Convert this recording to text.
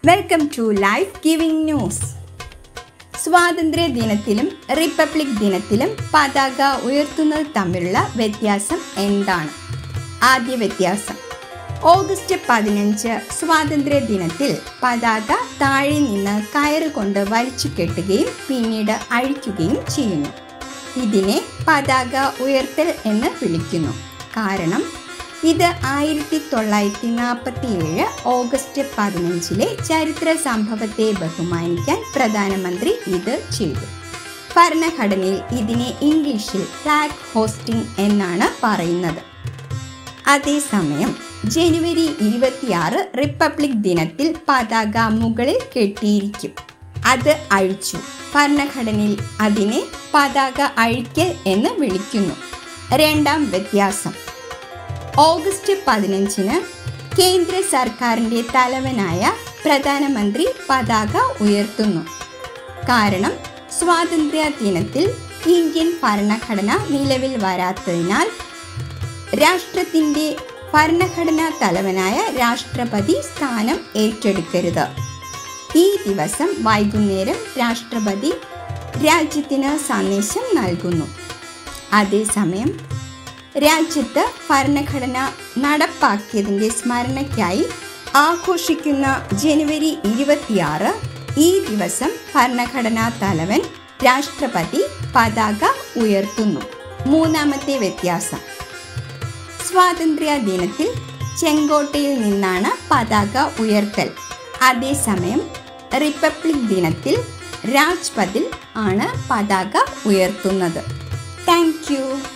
welcome to life giving news സ്വാതന്ത്ര്യ ദിനത്തിലും republic ദിനത്തിലും പതാക ഉയർത്തുന്നത് തമ്മിലുള്ള വ്യത്യാസം എന്താണ് ആദ്യ വ്യത്യാസം ഓഗസ്റ്റ് പതിനഞ്ച് സ്വാതന്ത്ര്യ ദിനത്തിൽ പതാക താഴെ നിന്ന് കയറ് കൊണ്ട് വലിച്ചു കെട്ടുകയും പിന്നീട് അഴിക്കുകയും ചെയ്യുന്നു ഇതിനെ പതാക ഉയർത്തൽ എന്ന് വിളിക്കുന്നു കാരണം ഇത് ആയിരത്തി തൊള്ളായിരത്തി നാൽപ്പത്തി ഏഴ് ഓഗസ്റ്റ് പതിനഞ്ചിലെ ചരിത്ര സംഭവത്തെ ബഹുമാനിക്കാൻ പ്രധാനമന്ത്രി ഇത് ചെയ്തു ഭരണഘടനയിൽ ഇതിനെ ഇംഗ്ലീഷിൽ ഫ്ലാഗ് ഹോസ്റ്റിംഗ് എന്നാണ് പറയുന്നത് അതേസമയം ജനുവരി ഇരുപത്തിയാറ് റിപ്പബ്ലിക് ദിനത്തിൽ പതാക മുകളിൽ കെട്ടിയിരിക്കും അത് അഴിച്ചു ഭരണഘടനയിൽ അതിനെ പതാക അഴിക്കൽ എന്ന് വിളിക്കുന്നു രണ്ടാം വ്യത്യാസം ഓഗസ്റ്റ് പതിനഞ്ചിന് കേന്ദ്ര സർക്കാരിൻ്റെ തലവനായ പ്രധാനമന്ത്രി പതാക ഉയർത്തുന്നു കാരണം സ്വാതന്ത്ര്യ ദിനത്തിൽ ഇന്ത്യൻ ഭരണഘടന നിലവിൽ വരാത്തതിനാൽ രാഷ്ട്രത്തിൻ്റെ ഭരണഘടനാ തലവനായ രാഷ്ട്രപതി സ്ഥാനം ഏറ്റെടുക്കരുത് ഈ ദിവസം വൈകുന്നേരം രാഷ്ട്രപതി രാജ്യത്തിന് സന്ദേശം നൽകുന്നു അതേസമയം രാജ്യത്ത് ഭരണഘടന നടപ്പാക്കിയതിൻ്റെ സ്മരണയ്ക്കായി ആഘോഷിക്കുന്ന ജനുവരി ഇരുപത്തിയാറ് ഈ ദിവസം ഭരണഘടനാ തലവൻ രാഷ്ട്രപതി പതാക ഉയർത്തുന്നു മൂന്നാമത്തെ വ്യത്യാസം സ്വാതന്ത്ര്യ ദിനത്തിൽ ചെങ്കോട്ടയിൽ നിന്നാണ് പതാക ഉയർത്തൽ അതേസമയം റിപ്പബ്ലിക് ദിനത്തിൽ രാജ്പഥിൽ ആണ് പതാക ഉയർത്തുന്നത് താങ്ക് യു